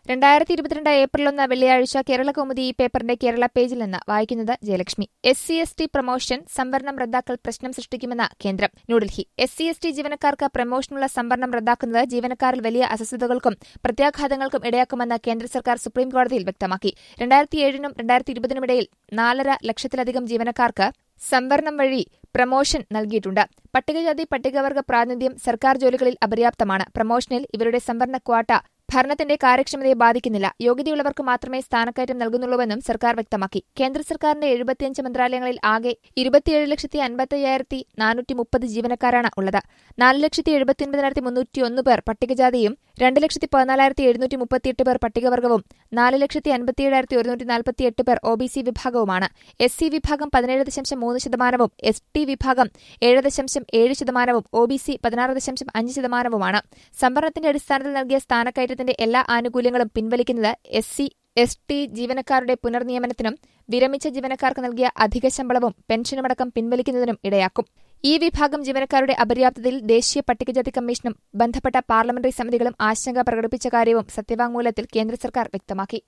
രണ്ടായിരത്തി ഇരുപത്തിരണ്ട് ഏപ്രിൽ ഒന്ന് വെള്ളിയാഴ്ച കേരള കൗമുദി ഈ പേപ്പറിന്റെ കേരള പേജിൽ നിന്ന് വായിക്കുന്നത് Jayalakshmi S C S T promotion സംവരണം റദ്ദാക്കൽ പ്രശ്നം സൃഷ്ടിക്കുമെന്ന് കേന്ദ്രം New Delhi S C S T ജീവനക്കാർക്ക് പ്രമോഷനുള്ള സംവരണം റദ്ദാക്കുന്നത് ജീവനക്കാരിൽ വലിയ അസ്വസ്ഥതകൾക്കും പ്രത്യാഘാതങ്ങൾക്കും ഇടയാക്കുമെന്ന് കേന്ദ്ര സർക്കാർ സുപ്രീംകോടതിയിൽ വ്യക്തമാക്കി രണ്ടായിരത്തി ഏഴിനും രണ്ടായിരത്തി ഇരുപതിനുമിടയിൽ നാലര ലക്ഷത്തിലധികം ജീവനക്കാർക്ക് സംവരണം വഴി പ്രമോഷൻ നൽകിയിട്ടുണ്ട് പട്ടികജാതി പട്ടികവർഗ പ്രാതിനിധ്യം സർക്കാർ ജോലികളിൽ അപര്യാപ്തമാണ് പ്രമോഷനിൽ ഇവരുടെ സംവരണ ക്വാട്ട ഭരണത്തിന്റെ കാര്യക്ഷമതയെ ബാധിക്കുന്നില്ല യോഗ്യതയുള്ളവർക്ക് മാത്രമേ സ്ഥാനക്കയറ്റം നൽകുന്നുള്ളൂവെന്നും സർക്കാർ വ്യക്തമാക്കി കേന്ദ്ര സർക്കാരിന്റെ എഴുപത്തിയഞ്ച് മന്ത്രാലയങ്ങളിൽ ആകെ ഇരുപത്തിയേഴ് ലക്ഷത്തി അൻപത്തയ്യായിരത്തി നാനൂറ്റി മുപ്പത് ജീവനക്കാരാണ് ഉള്ളത് നാല് ലക്ഷത്തി എഴുപത്തിയൊൻപതിനായിരത്തി മുന്നൂറ്റിയൊന്ന് പേർ പട്ടികജാതിയും രണ്ട് ലക്ഷത്തി പതിനാലായിരത്തി എഴുന്നൂറ്റി മുപ്പത്തിയെട്ട് പേർ പട്ടികവർഗവും നാല് ലക്ഷത്തി അൻപത്തിയേഴായിരത്തി ഒരുന്നൂറ്റി നാൽപ്പത്തിയെട്ട് പേർ ഒ ബി സി വിഭാഗവുമാണ് എസ് സി വിഭാഗം പതിനേഴ് ദശാംശം മൂന്ന് ശതമാനവും എസ് ടി വിഭാഗം ഏഴ് ദശാംശം ഏഴ് ശതമാനവും ഒ ബി സി പതിനാറ് ദശാംശം അഞ്ച് ശതമാനവുമാണ് സംവരണത്തിന്റെ അടിസ്ഥാനത്തിൽ നൽകിയ സ്ഥാനക്കയറ്റത്തിന്റെ എല്ലാ ആനുകൂല്യങ്ങളും പിൻവലിക്കുന്നത് എസ് സി എസ് ടി ജീവനക്കാരുടെ പുനർനിയമനത്തിനും വിരമിച്ച ജീവനക്കാർക്ക് നൽകിയ അധിക ശമ്പളവും പെൻഷനുമടക്കം പിൻവലിക്കുന്നതിനും ഇടയാക്കും ഈ വിഭാഗം ജീവനക്കാരുടെ അപര്യാപ്തതയിൽ ദേശീയ പട്ടികജാതി കമ്മീഷനും ബന്ധപ്പെട്ട പാർലമെന്ററി സമിതികളും ആശങ്ക പ്രകടിപ്പിച്ച കാര്യവും സത്യവാങ്മൂലത്തിൽ കേന്ദ്ര സർക്കാർ വ്യക്തമാക്കി